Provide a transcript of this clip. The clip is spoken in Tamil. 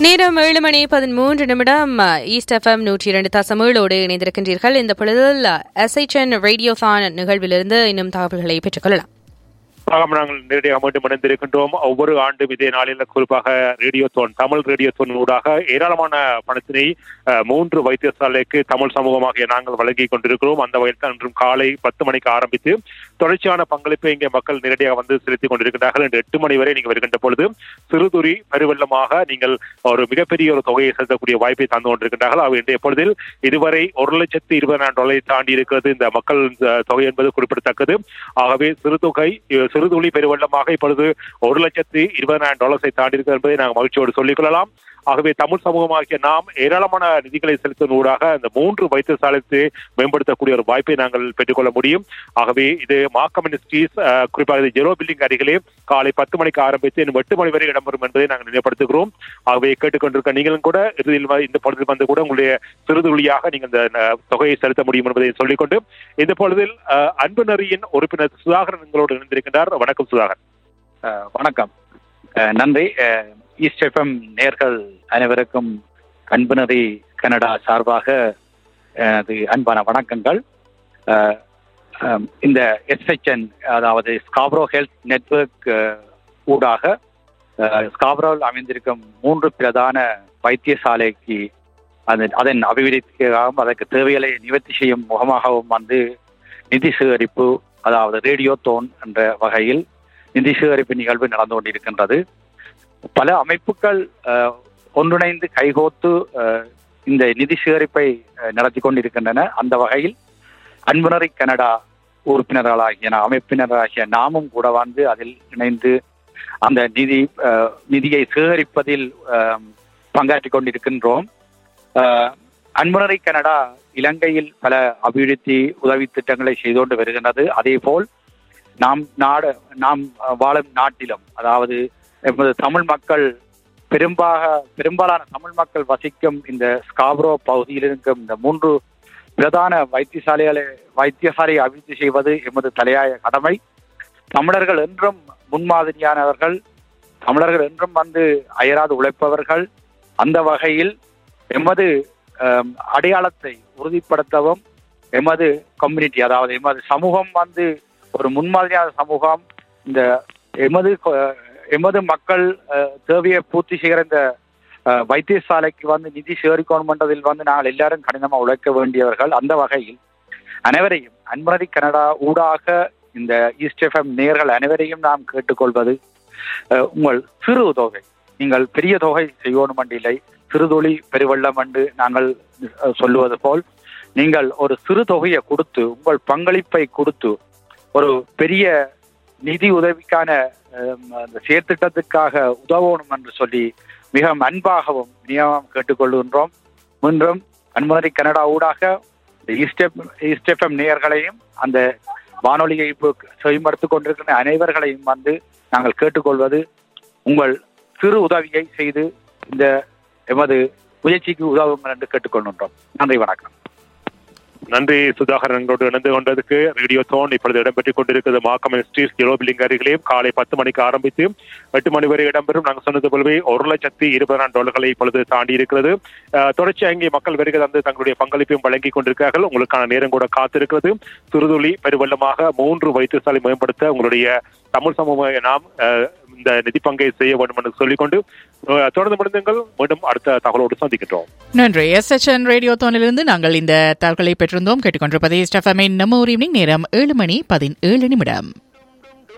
நேரம் ஏழு மணி பதிமூன்று நிமிடம் ஈஸ்ட் எஃப்எம் நூற்றி இரண்டு தசமேளோடு இணைந்திருக்கின்றீர்கள் இந்த பொழுதில் எஸ்ஐச்என் ரேடியோதான் நிகழ்விலிருந்து இன்னும் தகவல்களை பெற்றுக்கொள்ளலாம் ஆம், நாங்கள் நேரடியாக மீண்டும் இணைந்திருக்கின்றோம் ஒவ்வொரு ஆண்டும் இதே நாளில் குறிப்பாக radiothon Tamil radiothon ஊடாக ஏராளமான பணத்தினை அஹ், மூன்று வைத்தியசாலைக்கு தமிழ் சமூகமாக நாங்கள் வழங்கி கொண்டிருக்கிறோம் அந்த வகையில் தான் இன்றும் காலை பத்து மணிக்கு ஆரம்பித்து தொடர்ச்சியான பங்களிப்பை இங்கே மக்கள் நேரடியாக வந்து செலுத்திக் கொண்டிருக்கின்றார்கள் இன்று எட்டு மணி வரை நீங்கள் வருகின்ற பொழுது சிறுதுரி பெருவெள்ளமாக நீங்கள் ஒரு மிகப்பெரிய ஒரு தொகையை செலுத்தக்கூடிய வாய்ப்பை தந்து கொண்டிருக்கின்றார்கள் அவை இன்றைய பொழுதில் இதுவரை ஒரு லட்சத்து இருபதாயிரம் டாலரை தாண்டி இருக்கிறது இந்த மக்கள் இந்த தொகை என்பது குறிப்பிடத்தக்கது ஆகவே சிறுதொகை அஹ், சிறுதுளி பெருவெள்ளமாக இப்பொழுது ஒரு லட்சத்து இருபதாயிரம் டாலர்ஸை தாண்டி இருக்கிறது என்பதை நாங்கள் மகிழ்ச்சியோடு சொல்லிக் கொள்ளலாம் ஆகவே தமிழ் சமூகமாகிய நாம் ஏராளமான நிதிகளை செலுத்தும் ஊடாக அந்த மூன்று வைத்தியசாலைக்கு மேம்படுத்தக்கூடிய ஒரு வாய்ப்பை நாங்கள் பெற்றுக்கொள்ள முடியும் ஆகவே இது மாக்கம் மினிஸ்ட்ரீஸ் குறிப்பாக இது ஜெரோ பில்டிங் அருகிலே காலை பத்து மணிக்கு ஆரம்பித்து இன்னும் எட்டு மணி வரை இடம்பெறும் என்பதை நாங்கள் நினைவுபடுத்துகிறோம் ஆகவே கேட்டுக்கொண்டிருக்க நீங்களும் கூட இறுதியில் வ- இந்த பொழுதில் வந்து கூட உங்களுடைய சிறுதுளியாக நீங்கள் இந்த அஹ், தொகையை செலுத்த முடியும் என்பதை சொல்லிக்கொண்டு இந்த பொழுதில் அஹ், அன்பு நெறியின் உறுப்பினர் சுதாகரன் எங்களோடு இணைந்திருக்கின்றார் வணக்கம் சுதாகர் அஹ் வணக்கம் அஹ் நன்றி அஹ் ஈஸ்ட் எஃப்எம் நேர்கள் அனைவருக்கும் அன்புநதி கனடா சார்பாக அஹ் அது அன்பான வணக்கங்கள் அஹ் அஹ் இந்த எஸ்ஹெச்என் அதாவது ஸ்காப்ரோ ஹெல்த் நெட்வொர்க் ஊடாக அஹ் ஸ்காப்ரோவில் அமைந்திருக்கும் மூன்று பிரதான வைத்தியசாலைக்கு அது அதன் அபிவிருத்திக்காகவும் அதற்கு தேவைகளை நிவர்த்தி செய்யும் முகமாகவும் வந்து நிதி சேகரிப்பு அதாவது ரேடியோ தோன் என்ற வகையில் நிதி சேகரிப்பு நிகழ்வு நடந்து கொண்டிருக்கின்றது பல அமைப்புகள் அஹ், ஒன்றிணைந்து கைகோத்து அஹ், இந்த நிதி சேகரிப்பை அஹ், நடத்தி கொண்டிருக்கின்றன அந்த வகையில் அன்புணரி கனடா உறுப்பினர்களாகிய நா- அமைப்பினராகிய நாமும் கூட வந்து அதில் இணைந்து அந்த நிதி அஹ், நிதியை சேகரிப்பதில் அஹ், பங்காற்றிக் கொண்டிருக்கின்றோம் அஹ், அன்புணரி கனடா இலங்கையில் பல அபிவிருத்தி உதவி திட்டங்களை செய்து கொண்டு வருகின்றது அதேபோல் நாம் நாடு நாம் அஹ், வாழும் நாட்டிலும் அதாவது எமது தமிழ் மக்கள் பெரும்பாக பெரும்பாலான தமிழ் மக்கள் வசிக்கும் இந்த ஸ்காப்ரோ பகுதியில் இருக்கும் இந்த மூன்று பிரதான வைத்தியசாலைகளை வைத்தியசாலையை அபிவிருத்தி செய்வது எமது தலையாய கடமை தமிழர்கள் என்றும் முன்மாதிரியானவர்கள் தமிழர்கள் என்றும் வந்து அயராது உழைப்பவர்கள் அந்த வகையில் எமது அஹ், அடையாளத்தை உறுதிப்படுத்தவும் எமது கம்யூனிட்டி அதாவது எமது சமூகம் வந்து ஒரு முன்மாதிரியான சமூகம் இந்த எமது கொ- எமது மக்கள் அஹ், தேவையை பூர்த்தி செய்கிற இந்த அஹ், வைத்தியசாலைக்கு வந்து நிதி சேகரிக்கணும்ன்றதில் வந்து நாங்கள் எல்லாரும் கடினமாக உழைக்க வேண்டியவர்கள் அந்த வகையில் அனைவரையும் அன்பரதி கனடா ஊடாக இந்த ஈஸ்ட் எஃப்எம் நேர்கள் அனைவரையும் நாம் கேட்டுக்கொள்வது அஹ், உங்கள் சிறு தொகை நீங்கள் பெரிய தொகை செய்யணுமண்டில்லை சிறுதொழி பெருவெள்ளம் என்று நாங்கள் அஹ், சொல்லுவது போல் நீங்கள் ஒரு சிறு தொகையை கொடுத்து உங்கள் பங்களிப்பை கொடுத்து ஒரு பெரிய நிதி உதவிக்கான அஹ், அந்த செயற்திட்டத்துக்காக உதவணும் என்று சொல்லி மிக அன்பாகவும் நியமம் கேட்டுக்கொள்கின்றோம் மீண்டும் அன்புமதி கனடா ஊடாக இந்த ஈஸ்ட் ஈஸ்ட் எஃப்எம் நேயர்களையும் அந்த வானொலியை இப்போ செயல்படுத்திக் கொண்டிருக்கிற அனைவர்களையும் வந்து நாங்கள் கேட்டுக்கொள்வது உங்கள் சிறு உதவியை செய்து இந்த எமது முயற்சிக்கு உதவுங்கள் என்று கேட்டுக்கொள்கின்றோம் நன்றி வணக்கம் நன்றி சுதாகரன் எங்களோடு இணைந்து கொண்டதுக்கு ரேடியோ தோன் இப்பொழுது இடம்பெற்றுக் கொண்டிருக்கிறது மாக்கம் ஸ்ட்ரீட் ஜெரோ பில்டிங் அருகிலேயும் காலை பத்து மணிக்கு ஆரம்பித்து எட்டு மணி வரை இடம்பெறும் நாங்கள் சொன்னது போலவே ஒரு லட்சத்தி இருபதாயிரம் டாலர்களை இப்பொழுது தாண்டி இருக்கிறது அஹ், தொடர்ச்சியாக இங்கே மக்கள் வருகிறது வந்து தங்களுடைய பங்களிப்பையும் வழங்கி கொண்டிருக்கிறார்கள் உங்களுக்கான நேரம் கூட காத்திருக்கிறது சிறுதுளி பெருவெள்ளமாக மூன்று வைத்தியசாலை மேம்படுத்த உங்களுடைய தமிழ் சமூக நாம் அஹ், இந்த நிதி பங்கை செய்ய வேண்டும் என்று சொல்லிக்கொண்டு அஹ், தொடர்ந்து முடிந்துங்கள் மீண்டும் அடுத்த தகவலோடு சந்திக்கின்றோம் நன்றி எஸ்எச்என் ரேடியோ தோனிலிருந்து நாங்கள் இந்த தகவலை பெற்றிருந்தோம் கேட்டுக்கொண்டிருப்பது ஸ்டெஃபமின் நம்ம ஒரு ஈவினிங் நேரம் ஏழு மணி பதினேழு நிமிடம்